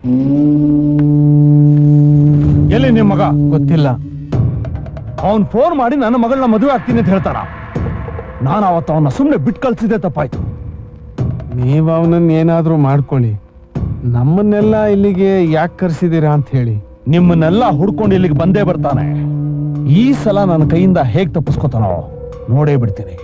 ಎಲ್ಲಿ ನಿಮ್ ಮಗ ಗೊತ್ತಿಲ್ಲ ಅವನ್ ಫೋನ್ ಮಾಡಿ ನನ್ನ ಮಗಳನ್ನ ಮದುವೆ ಆಗ್ತೀನಿ ಅಂತ ಹೇಳ್ತಾನ ನಾನು ಅವತ್ತು ಅವನ್ನ ಸುಮ್ಮನೆ ಬಿಟ್ಟು ಕಳ್ಸಿದ್ದೆ ತಪ್ಪಾಯ್ತು ನೀವ್ ಅವನನ್ನ ಏನಾದ್ರೂ ಮಾಡ್ಕೊಳ್ಳಿ ನಮ್ಮನ್ನೆಲ್ಲ ಇಲ್ಲಿಗೆ ಯಾಕೆ ಕರ್ಸಿದೀರಾ ಅಂತ ಹೇಳಿ ನಿಮ್ಮನ್ನೆಲ್ಲ ಹುಡ್ಕೊಂಡು ಇಲ್ಲಿಗೆ ಬಂದೇ ಬರ್ತಾನೆ ಈ ಸಲ ನನ್ನ ಕೈಯಿಂದ ಹೇಗ್ ತಪ್ಪಿಸ್ಕೊತಾನೋ ನೋಡೇ ಬಿಡ್ತೀನಿ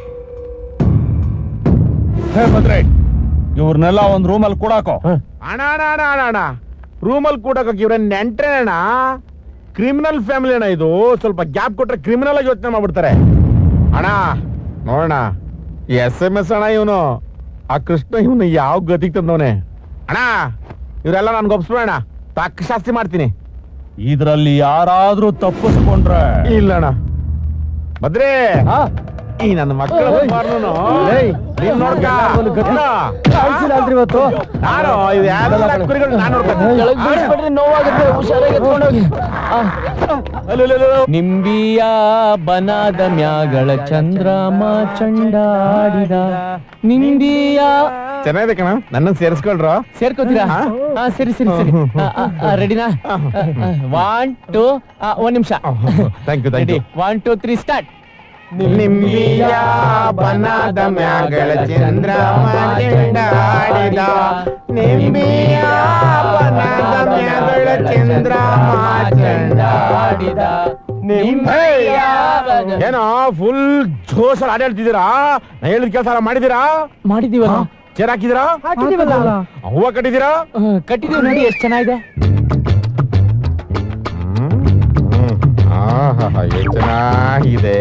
ಹೇ ಭದ್ರೆ ಇವ್ರನ್ನೆಲ್ಲ ಒಂದ್ ರೂಮಲ್ಲಿ ಕೂಡಾಕೋ ಅಣ್ಣ ಅಣ್ಣ ಅಣ್ಣ ಅಣ್ಣ ಅಣ್ಣ ರೂಮಲ್ಲಿ ಕೂಡಕ್ಕೆ ಇವ್ರ ನೆಂಟ್ರೆ ಅಣ್ಣ ಕ್ರಿಮಿನಲ್ ಫ್ಯಾಮಿಲಿ ಅಣ್ಣ ಇದು ಸ್ವಲ್ಪ ಗ್ಯಾಪ್ ಕೊಟ್ರೆ ಕ್ರಿಮಿನಲ್ ಆಗಿ ಯೋಚನೆ ಮಾಡ್ಬಿಡ್ತಾರೆ ಅಣ್ಣ ನೋಡೋಣ ಎಸ್ ಎಂ ಎಸ್ ಅಣ್ಣ ಇವನು ಆ ಕೃಷ್ಣ ಇವನು ಯಾವ ಗತಿಗೆ ತಂದವನೆ ಅಣ್ಣ ಇವರೆಲ್ಲ ನನ್ಗೆ ಒಪ್ಸ್ಬೇಡ ತಕ್ಕ ಶಾಸ್ತಿ ಮಾಡ್ತೀನಿ ಇದ್ರಲ್ಲಿ ಯಾರಾದ್ರೂ ತಪ್ಪಿಸ್ಕೊಂಡ್ರೆ ಇಲ್ಲ ಅಣ್ಣ ಬದ್ರಿ ಈ ನನ್ನ ಮಕ್ಕಳ ನೀನ್ ನೋಡ್ಕ ಅಣ್ಣ, ಇವತ್ತು ನಾನು ಇದು ಎಲ್ಲ ಕುರಿಗಳು ನಾನು ನೋಡ್ಕೊತೀನಿ. ನೋವಾಗುತ್ತೆ ಹುಷಾರಾಗಿ ಎತ್ಕೊಂಡೋಗಿ ನಿಂಬಿಯ ಬನದ ಮ್ಯಾಗಳ ಚಂದ್ರಮ ಚಂಡಾಡಿದ ನಿಂಬಿಯ ಚೆನ್ನಾಗಿದೆ ಕಣ ನನ್ನ ಸೇರಿಸ್ಕೊಳ್ರ ಸೇರ್ಕೋತೀರಾ ಹಾ ಸರಿ ಸರಿ ಸರಿ ರೆಡಿನಾ ಒನ್ ಟು ಒಂದ್ ನಿಮಿಷ thank you thank ready you one two three start ನಿಂಬಿಯ ಬನದ ಮ್ಯಾಗಳ ಚಂದ್ರಮ ಚೆಂಡಾಡಿದ ನಿಂಬಿಯ ಬನದ ಮ್ಯಾಗಳ ಚಂದ್ರಮ ಚೆಂಡಾಡಿದ ನಿಂಬಿಯ ಏನೋ ಫುಲ್ ಜೋಶ್ ಆಡಾಡ್ತಿದ್ದೀರಾ ನಾ ಹೇಳಿದ ಕೆಲಸ ಮಾಡಿದೀರಾ ಮಾಡಿದೀವಲ್ಲ ಚೇರ್ ಹಾಕಿದೀರಾ ಹೂವ ಕಟ್ಟಿದೀರಾ ಕಟ್ಟಿದೀವಿ ನೋಡಿ ಎಷ್ಟು ಚೆನ್ನಾಗಿದೆ ಆಹಾಹಾ, ಎಷ್ಟ್ ಚೆನ್ನಾಗಿದೆ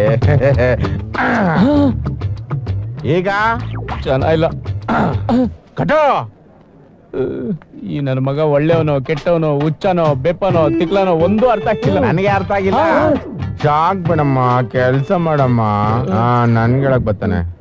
ಈಗ ಚೆನ್ನಾಗಿಲ್ಲ ಕಟೋ ಈ ನನ್ನ ಮಗ ಒಳ್ಳೆಯವನೋ ಕೆಟ್ಟವನೋ ಹುಚ್ಚನೋ ಬೆಪ್ಪನೋ ತಿಕ್ಲನೋ ಒಂದು ಅರ್ಥ ಆಗ್ತಿಲ್ಲ ನನಗೆ ಅರ್ಥ ಆಗಿಲ್ಲ ಜಾಗ್ ಬಿಡಮ್ಮ ಕೆಲ್ಸ ಮಾಡಮ್ಮ ಹಾ ನನ್ಗೆ ಹೇಳಕ್ ಬರ್ತಾನೆ